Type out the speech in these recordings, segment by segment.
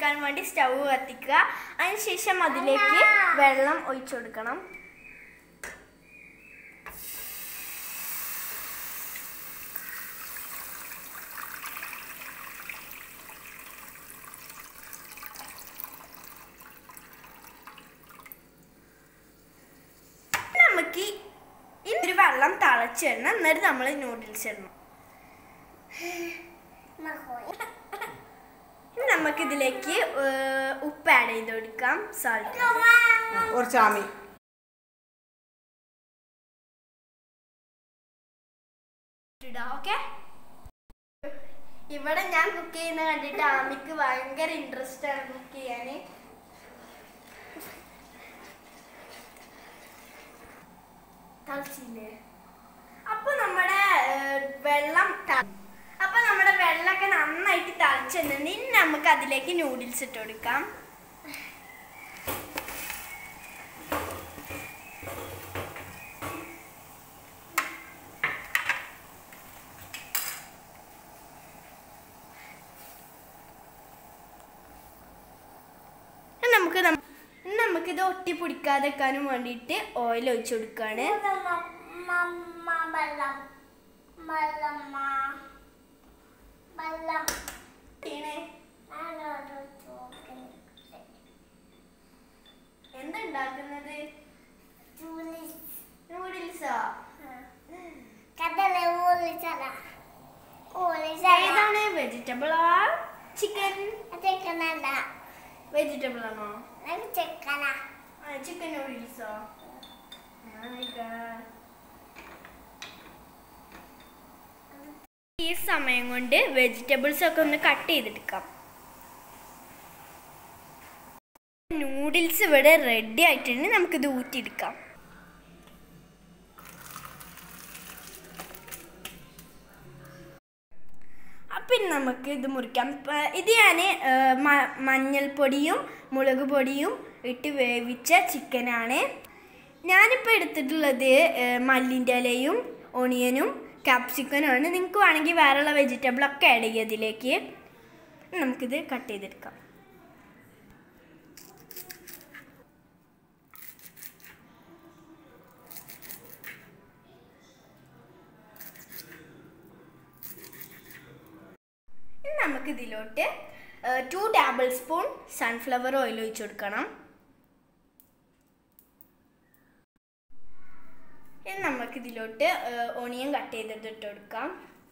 വേവിക്കാൻ വേണ്ടി സ്റ്റൗ കത്തിക്കുക അതിനുശേഷം അതിലേക്ക് വെള്ളം ഒഴിച്ചു കൊടുക്കണം നമുക്ക് ഈ ഒരു വെള്ളം തിളച്ചിടണം എന്നിട്ട് നമ്മൾ നൂഡിൽസ് ഇടണം ഇനി നമുക്ക് ഇതിലേക്ക് ഉപ്പ് ആഡ് ചെയ്ത് കൊടുക്കാം സോൾട്ട് കുറച്ച് ആമി ഇടാം ഓക്കെ ഇവിടെ ഞാൻ കുക്ക് ചെയ്യുന്ന കണ്ടിട്ട് ആമിക്ക് ഭയങ്കര ഇൻട്രസ്റ്റ് ആണ് കുക്ക് ചെയ്യാൻ തളിച്ചില്ലേ അപ്പൊ നമ്മുടെ ഏർ, വെള്ളം ത- അപ്പൊ നമ്മുടെ വെള്ളമൊക്കെ നന്നായിട്ട് തളിച്ചിട്ടുണ്ട് ഇനി നമുക്ക് അതിലേക്ക് നൂഡിൽസ് ഇട്ട് കൊടുക്കാം ഇനി നമുക്ക് നം- ഇനി നമുക്കിത് ഒട്ടി പിടിക്കാതെ വെക്കാനും വേണ്ടിയിട്ട് ഓയിൽ ഒഴിച്ചു കൊടുക്കുകയാണ് എന്തുണ്ടാക്കുന്നത് നൂഡിൽസോ ഏതാണ് വെജിറ്റബിൾ ആ ചിക്കൻ വെജിറ്റബിൾ ആണോ ചിക്കൻ നൂഡിൽസോ ഈ സമയം കൊണ്ട് വെജിറ്റബിൾസ് ഒക്കെ ഒന്ന് കട്ട് ചെയ്തെടുക്കാം നൂഡിൽസ് ഇവിടെ റെഡി ആയിട്ടുണ്ട് നമുക്കിത് ഊറ്റിയെടുക്കാം അപ്പം ഇനി നമുക്ക് ഇത് മുറിക്കാം പ- ഇത് ഞാൻ മഞ്ഞൾപ്പൊടിയും മുളക് പൊടിയും ഇട്ട് വേവിച്ച ചിക്കനാണ് ഞാനിപ്പോൾ എടുത്തിട്ടുള്ളത് ഏഹ്, മല്ലിൻ്റെ ഇലയും ഒണിയനും ക്യാപ്സിക്കനുമാണ് നിങ്ങൾക്ക് വേണമെങ്കിൽ വേറെയുള്ള വെജിറ്റബിളൊക്കെ ആഡ് ചെയ്യുക ഇതിലേക്ക് നമുക്കിത് കട്ട് ചെയ്തെടുക്കാം ഇനി നമുക്ക് ഇതിലോട്ട് two tablespoon sunflower oil ഒഴിച്ചു കൊടുക്കണം ഇനി നമുക്ക് ഇതിലോട്ട് ഓണിയൻ കട്ട് ചെയ്തിട്ട് ഇട്ട് കൊടുക്കാം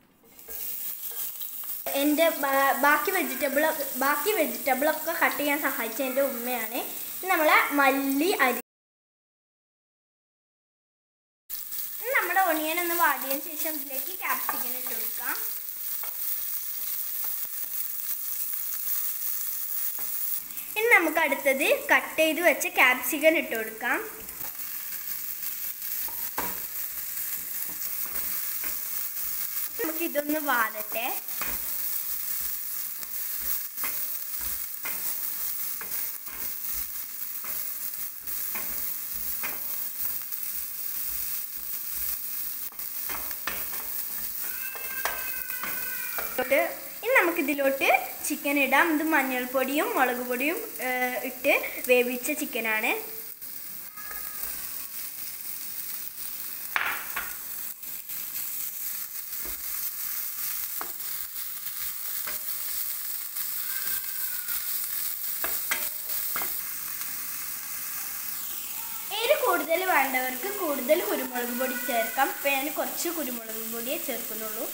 എൻ്റെ ബാ- ബാക്കി വെജിറ്റബിൾ ബാക്കി വെജിറ്റബിളൊക്കെ കട്ട് ചെയ്യാൻ സഹായിച്ച എൻ്റെ ഉമ്മയാണ് ഇനി നമ്മളെ മല്ലി അരി ഇനി നമ്മുടെ ഒണിയൻ ഒന്ന് വാടിയതിന് ശേഷം ഇതിലേക്ക് ക്യാപ്സിക്കൻ ഇട്ട് കൊടുക്കാം ഇനി നമുക്ക് അടുത്തത് കട്ട് ചെയ്ത് വെച്ച ക്യാപ്സിക്കൻ ഇട്ട് കൊടുക്കാം നമുക്ക് ഇതൊന്ന് വാടട്ടെ ഇതിലോട്ട് ഇനി നമുക്ക് ഇതിലോട്ട് ചിക്കൻ ഇടാം ഇത് മഞ്ഞൾപ്പൊടിയും മുളക് പൊടിയും ഏഹ്, ഇട്ട് വേവിച്ച ചിക്കനാണ് എരി കൂടുതൽ വേണ്ടവർക്ക് കൂടുതൽ കുരുമുളക് പൊടി ചേർക്കാം ഇപ്പം ഞാൻ കുറച്ച് കുരുമുളക് പൊടിയേ ചേർക്കുന്നുള്ളൂ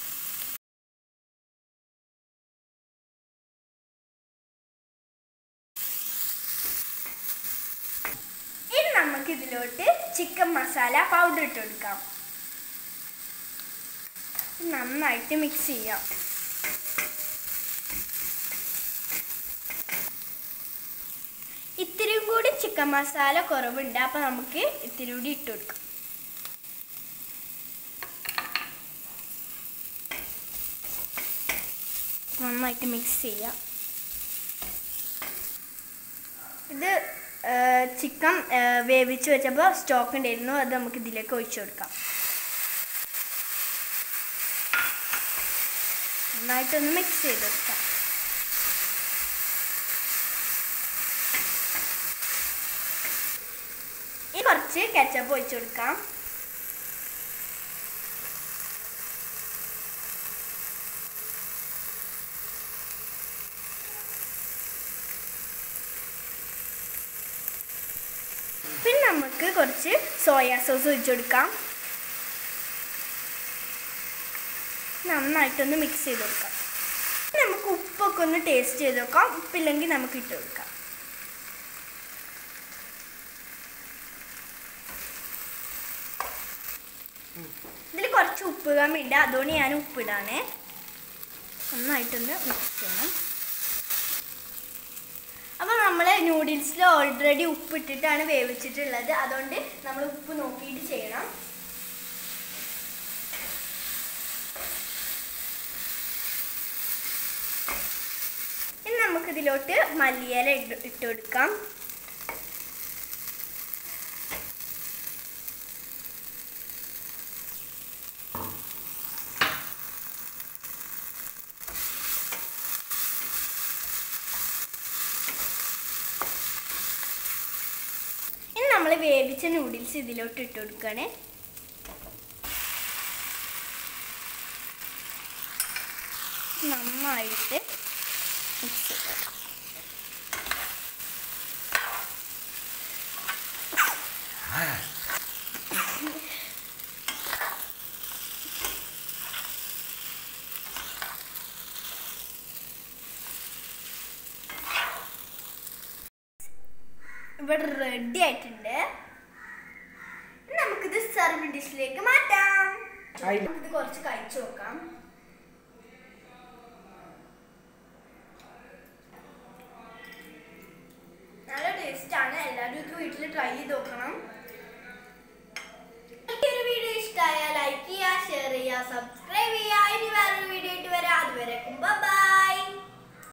ഇനി നമുക്ക് ഇതിലോട്ട് ചിക്കൻ മസാല പൗഡർ ഇട്ട് കൊടുക്കാം നന്നായിട്ട് മിക്സ് ചെയ്യാം ഇത്തിരിയും കൂടി ചിക്കൻ മസാല കുറവുണ്ട് അപ്പൊ നമുക്ക് ഇത്തിരി കൂടി ഇട്ട് കൊടുക്കാം നന്നായിട്ട് മിക്സ് ചെയ്യാം ഇത് ചിക്കൻ വേവിച്ച് വെച്ചപ്പോൾ സ്റ്റോക്ക് ഉണ്ടായിരുന്നു അത് നമുക്ക് ഇതിലേക്ക് ഒഴിച്ചു കൊടുക്കാം നന്നായിട്ടൊന്ന് മിക്സ് ചെയ്ത് കൊടുക്കാം കുറച്ച് കെച്ചപ്പ് ഒഴിച്ചു കൊടുക്കാം പിന്നെ നമുക്ക് കുറച്ച് സോയാ സോസ് ഒഴിച്ചു കൊടുക്കാം നന്നായിട്ടൊന്ന് മിക്സ് ചെയ്ത് കൊടുക്കാം നമുക്ക് ഉപ്പൊക്കെ ഒന്ന് ടേസ്റ്റ് ചെയ്ത് നോക്കാം ഉപ്പില്ലെങ്കിൽ നമുക്ക് ഇട്ട് കൊടുക്കാം ഇതിൽ കുറച്ച് ഉപ്പ് കമ്മിണ്ട് അതുകൊണ്ട് ഞാൻ ഉപ്പിടാണേ നന്നായിട്ടൊന്ന് മിക്സ് ചെയ്യണം അപ്പോൾ നമ്മൾ നൂഡിൽസിൽ ഓൾറെഡി ഉപ്പിട്ടിട്ടാണ് വേവിച്ചിട്ടുള്ളത് അതുകൊണ്ട് നമ്മൾ ഉപ്പ് നോക്കിയിട്ട് ചെയ്യണം ഇനി നമുക്കിതിലോട്ട് മല്ലിയില ഇട്ട് ഇട്ട് കൊടുക്കാം ഇനി നമ്മൾ വേവിച്ച നൂഡിൽസ് ഇതിലോട്ട് ഇട്ട് കൊടുക്കുകയാണേ നന്നായിട്ട് മിക്സ് ചെയ്ത് ഇവിടെ റെഡി ആയിട്ടുണ്ട് ഇനി നമുക്കിത് സർവ് ഡിഷിലേക്ക് മാറ്റാം ആയില്ല. നമുക്കിത് കുറച്ച് കഴിച്ചു നോക്കാം നല്ല ടേസ്റ്റ് ആണ് എല്ലാവരും ഇത് വീട്ടിൽ ട്രൈ ചെയ്ത് നോക്കണം